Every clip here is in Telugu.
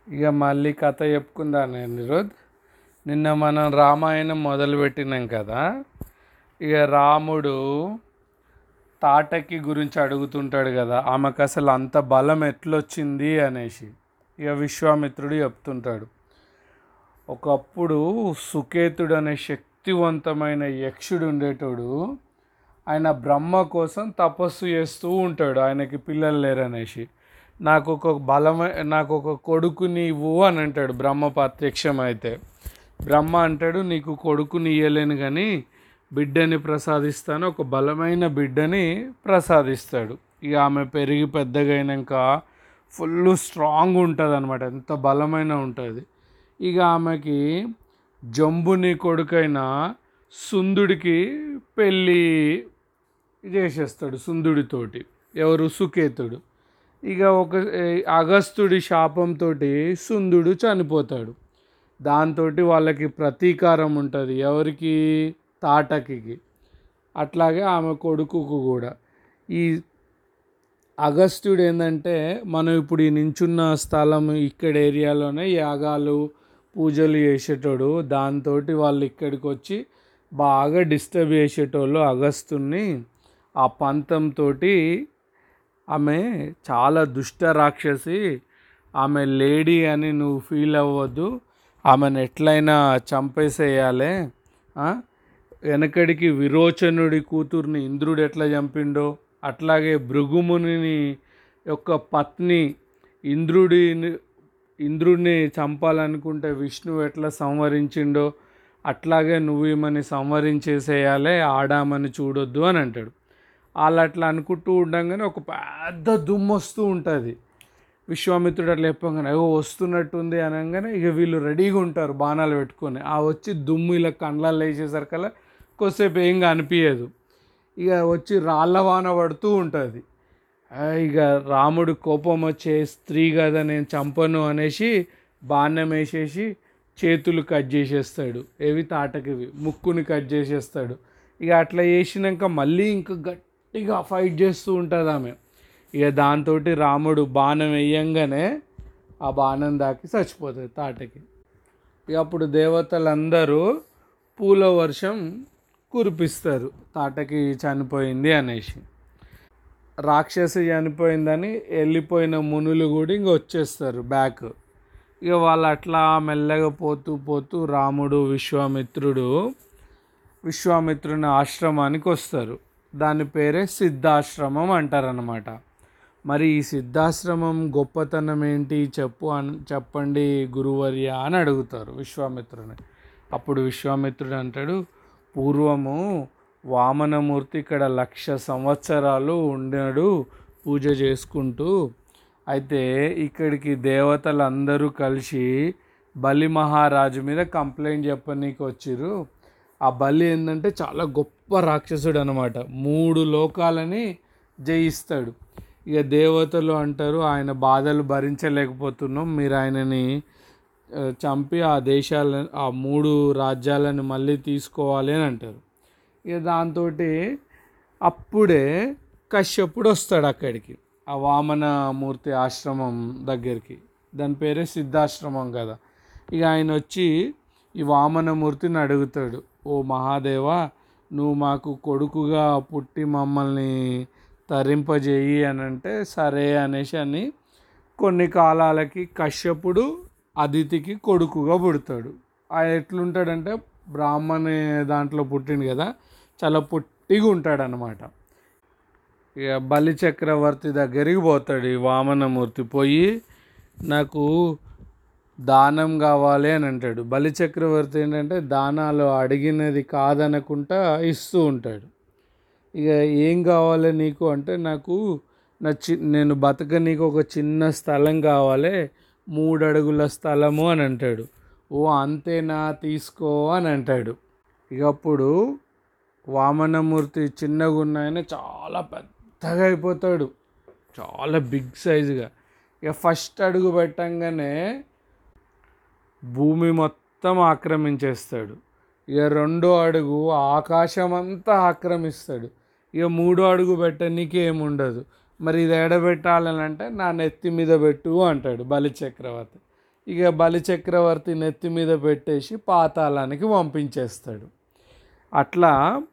ఇక మళ్ళీ కథ చెప్పుకుందా నిరోధ్ నిన్న మనం రామాయణం మొదలుపెట్టినాం కదా ఇక రాముడు తాటకి గురించి అడుగుతుంటాడు కదా ఆమెకు అసలు అంత బలం ఎట్లొచ్చింది అనేసి ఇక విశ్వామిత్రుడు చెప్తుంటాడు ఒకప్పుడు సుకేతుడు అనే శక్తివంతమైన యక్షుడు ఉండేటోడు ఆయన బ్రహ్మ కోసం తపస్సు చేస్తూ ఉంటాడు ఆయనకి పిల్లలు లేరనేసి నాకు ఒక బలమై నాకు ఒక కొడుకుని ఇవ్వు అని అంటాడు బ్రహ్మ ప్రత్యక్షం అయితే బ్రహ్మ అంటాడు నీకు కొడుకుని ఇయ్యలేను కానీ బిడ్డని ప్రసాదిస్తాను ఒక బలమైన బిడ్డని ప్రసాదిస్తాడు ఇక ఆమె పెరిగి పెద్దగా అయినాక ఫుల్ స్ట్రాంగ్ ఉంటుంది అనమాట ఎంత బలమైన ఉంటుంది ఇక ఆమెకి జంబుని కొడుకైన సుందుడికి పెళ్ళి చేసేస్తాడు సుందుడితోటి ఎవరు సుకేతుడు ఇక ఒక అగస్తుడి శాపంతో సుందుడు చనిపోతాడు దాంతో వాళ్ళకి ప్రతీకారం ఉంటుంది ఎవరికి తాటకి అట్లాగే ఆమె కొడుకుకు కూడా ఈ అగస్త్యుడు ఏంటంటే మనం ఇప్పుడు ఈ నించున్న స్థలం ఇక్కడ ఏరియాలోనే యాగాలు పూజలు చేసేటోడు దాంతో వాళ్ళు ఇక్కడికి వచ్చి బాగా డిస్టర్బ్ చేసేటోళ్ళు అగస్తుని ఆ పంతంతో ఆమె చాలా దుష్ట రాక్షసి ఆమె లేడీ అని నువ్వు ఫీల్ అవ్వద్దు ఆమెను ఎట్లయినా చంపేసేయాలి వెనకడికి విరోచనుడి కూతుర్ని ఇంద్రుడు ఎట్లా చంపిండో అట్లాగే భృగుముని యొక్క పత్ని ఇంద్రుడిని ఇంద్రుడిని చంపాలనుకుంటే విష్ణువు ఎట్లా సంవరించిండో అట్లాగే నువ్వు ఈమెని సంవరించేసేయాలి ఆడామని చూడొద్దు అని అంటాడు వాళ్ళు అట్లా అనుకుంటూ ఉండగానే ఒక పెద్ద దుమ్ము వస్తూ ఉంటుంది విశ్వామిత్రుడు అట్లా చెప్పగానే ఏవో వస్తున్నట్టుంది అనగానే ఇక వీళ్ళు రెడీగా ఉంటారు బాణాలు పెట్టుకొని ఆ వచ్చి దుమ్ము ఇలా కండ్లాలు వేసేసరికల్లా కొద్దిసేపు ఏం అనిపించదు ఇక వచ్చి రాళ్ళ వాన పడుతూ ఉంటుంది ఇక రాముడు కోపం వచ్చే స్త్రీ కదా నేను చంపను అనేసి బాణం వేసేసి చేతులు కట్ చేసేస్తాడు ఏవి తాటకివి ముక్కుని కట్ చేసేస్తాడు ఇక అట్లా చేసినాక మళ్ళీ ఇంకా గట్టిగా ఫైట్ చేస్తూ ఉంటుంది ఆమె ఇక దాంతో రాముడు బాణం వేయంగానే ఆ బాణం దాకి చచ్చిపోతుంది తాటకి ఇక అప్పుడు దేవతలందరూ పూల వర్షం కురిపిస్తారు తాటకి చనిపోయింది అనేసి రాక్షసి చనిపోయిందని వెళ్ళిపోయిన మునులు కూడా ఇంక వచ్చేస్తారు బ్యాక్ ఇక వాళ్ళు అట్లా మెల్లగా పోతూ పోతూ రాముడు విశ్వామిత్రుడు విశ్వామిత్రుని ఆశ్రమానికి వస్తారు దాని పేరే సిద్ధాశ్రమం అంటారనమాట మరి ఈ సిద్ధాశ్రమం గొప్పతనం ఏంటి చెప్పు అని చెప్పండి గురువర్య అని అడుగుతారు విశ్వామిత్రుని అప్పుడు విశ్వామిత్రుడు అంటాడు పూర్వము వామనమూర్తి ఇక్కడ లక్ష సంవత్సరాలు ఉన్నాడు పూజ చేసుకుంటూ అయితే ఇక్కడికి దేవతలందరూ కలిసి బలి మహారాజు మీద కంప్లైంట్ చెప్పనీకి వచ్చిర్రు ఆ బలి ఏంటంటే చాలా గొప్ప రాక్షసుడు అనమాట మూడు లోకాలని జయిస్తాడు ఇక దేవతలు అంటారు ఆయన బాధలు భరించలేకపోతున్నాం మీరు ఆయనని చంపి ఆ దేశాలను ఆ మూడు రాజ్యాలను మళ్ళీ తీసుకోవాలి అని అంటారు ఇక దాంతో అప్పుడే కశ్యపుడు వస్తాడు అక్కడికి ఆ వామనమూర్తి ఆశ్రమం దగ్గరికి దాని పేరే సిద్ధాశ్రమం కదా ఇక ఆయన వచ్చి ఈ వామనమూర్తిని అడుగుతాడు ఓ మహాదేవ నువ్వు మాకు కొడుకుగా పుట్టి మమ్మల్ని తరింపజేయి అని అంటే సరే అనేసి అని కొన్ని కాలాలకి కశ్యపుడు అదితికి కొడుకుగా పుడతాడు ఆయన ఎట్లుంటాడంటే బ్రాహ్మణ దాంట్లో పుట్టిండు కదా చాలా పొట్టిగా ఉంటాడనమాట ఇక బలి చక్రవర్తి దగ్గరికి పోతాడు ఈ వామనమూర్తి పోయి నాకు దానం కావాలి అని అంటాడు బలి చక్రవర్తి ఏంటంటే దానాలు అడిగినది కాదనకుండా ఇస్తూ ఉంటాడు ఇక ఏం కావాలి నీకు అంటే నాకు నా చి నేను బతక నీకు ఒక చిన్న స్థలం కావాలి మూడు అడుగుల స్థలము అని అంటాడు ఓ అంతేనా తీసుకో అని అంటాడు ఇక అప్పుడు వామనమూర్తి చిన్నగా ఉన్న ఆయన చాలా పెద్దగా అయిపోతాడు చాలా బిగ్ సైజుగా ఇక ఫస్ట్ అడుగు పెట్టంగానే భూమి మొత్తం ఆక్రమించేస్తాడు ఇక రెండో అడుగు ఆకాశం అంతా ఆక్రమిస్తాడు ఇక మూడో అడుగు పెట్టనీకి ఏముండదు మరి ఇది ఎడబెట్టాలని అంటే నా నెత్తి మీద పెట్టు అంటాడు బలి చక్రవర్తి ఇక బలి చక్రవర్తి నెత్తి మీద పెట్టేసి పాతాళానికి పంపించేస్తాడు అట్లా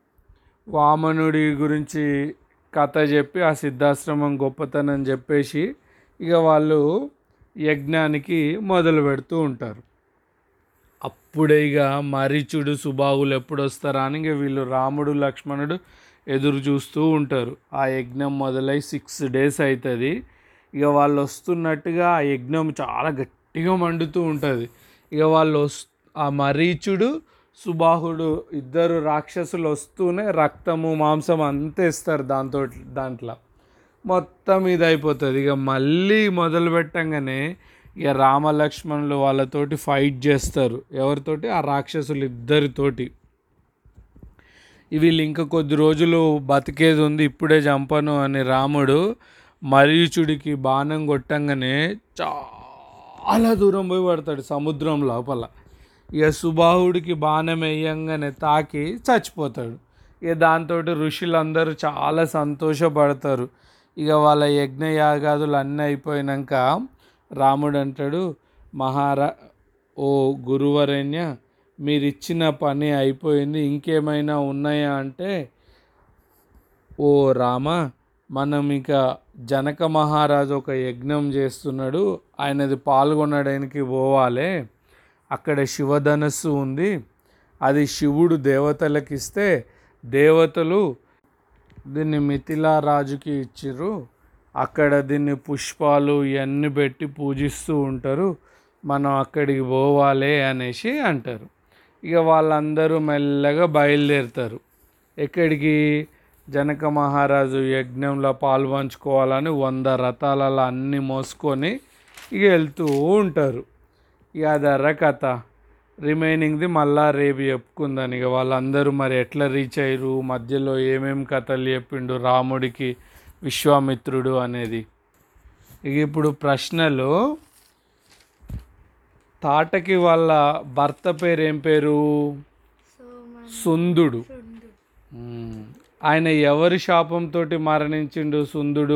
వామనుడి గురించి కథ చెప్పి ఆ సిద్ధాశ్రమం గొప్పతనం చెప్పేసి ఇక వాళ్ళు యజ్ఞానికి మొదలు పెడుతూ ఉంటారు అప్పుడే ఇక మరీచుడు సుబాహులు ఎప్పుడు వస్తారా అని ఇక వీళ్ళు రాముడు లక్ష్మణుడు ఎదురు చూస్తూ ఉంటారు ఆ యజ్ఞం మొదలై సిక్స్ డేస్ అవుతుంది ఇక వాళ్ళు వస్తున్నట్టుగా ఆ యజ్ఞం చాలా గట్టిగా మండుతూ ఉంటుంది ఇక వాళ్ళు వస్ ఆ మరీచుడు సుబాహుడు ఇద్దరు రాక్షసులు వస్తూనే రక్తము మాంసం అంతా ఇస్తారు దాంతో దాంట్లో మొత్తం ఇది అయిపోతుంది ఇక మళ్ళీ మొదలు పెట్టంగానే ఇక రామలక్ష్మణులు వాళ్ళతోటి ఫైట్ చేస్తారు ఎవరితోటి ఆ రాక్షసులు ఇద్దరితోటి వీళ్ళు ఇంకా కొద్ది రోజులు బతికేది ఉంది ఇప్పుడే చంపను అని రాముడు మరీచుడికి బాణం కొట్టంగానే చాలా దూరం పోయి పడతాడు సముద్రం లోపల ఇక సుబాహుడికి బాణం వేయంగానే తాకి చచ్చిపోతాడు ఇక దాంతో ఋషులందరూ చాలా సంతోషపడతారు ఇక వాళ్ళ యజ్ఞయాగాదులు అన్నీ అయిపోయినాక రాముడు అంటాడు మహారా ఓ గురువరేణ్య మీరు ఇచ్చిన పని అయిపోయింది ఇంకేమైనా ఉన్నాయా అంటే ఓ రామ మనం ఇక జనక మహారాజు ఒక యజ్ఞం చేస్తున్నాడు ఆయనది పాల్గొనడానికి పోవాలి అక్కడ శివధనస్సు ఉంది అది శివుడు దేవతలకు ఇస్తే దేవతలు దీన్ని మిథిలా రాజుకి ఇచ్చిర్రు అక్కడ దీన్ని పుష్పాలు ఇవన్నీ పెట్టి పూజిస్తూ ఉంటారు మనం అక్కడికి పోవాలి అనేసి అంటారు ఇక వాళ్ళందరూ మెల్లగా బయలుదేరుతారు ఎక్కడికి జనక మహారాజు యజ్ఞంలో పాల్పంచుకోవాలని వంద రథాలలో అన్నీ మోసుకొని ఇక వెళ్తూ ఉంటారు ఇక అదర్ర కథ రిమైనింగ్ది మళ్ళా రేపు చెప్పుకుందాను ఇక వాళ్ళందరూ మరి ఎట్లా రీచ్ అయ్యారు మధ్యలో ఏమేమి కథలు చెప్పిండు రాముడికి విశ్వామిత్రుడు అనేది ఇక ఇప్పుడు ప్రశ్నలు తాటకి వాళ్ళ భర్త పేరు ఏం పేరు సుందుడు మ్మ్. ఆయన ఎవరి శాపంతో మరణించిండు సుందుడు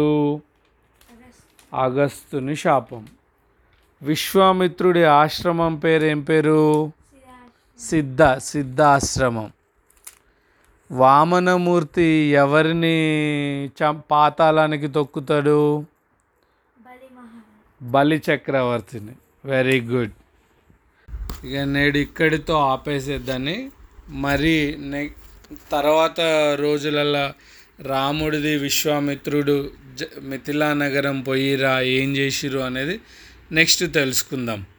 అగస్తుని శాపం విశ్వామిత్రుడి ఆశ్రమం పేరు ఏం పేరు సిద్ధ సిద్ధాశ్రమం వామనమూర్తి ఎవరిని చం పాతాళానికి తొక్కుతాడు బలి చక్రవర్తిని వెరీ గుడ్ ఇక నేడు ఇక్కడితో ఆపేసేద్దని మరి నె తర్వాత రోజులలో రాముడిది విశ్వామిత్రుడు జ మిథిలా నగరం పోయిరా ఏం చేసిరు అనేది నెక్స్ట్ తెలుసుకుందాం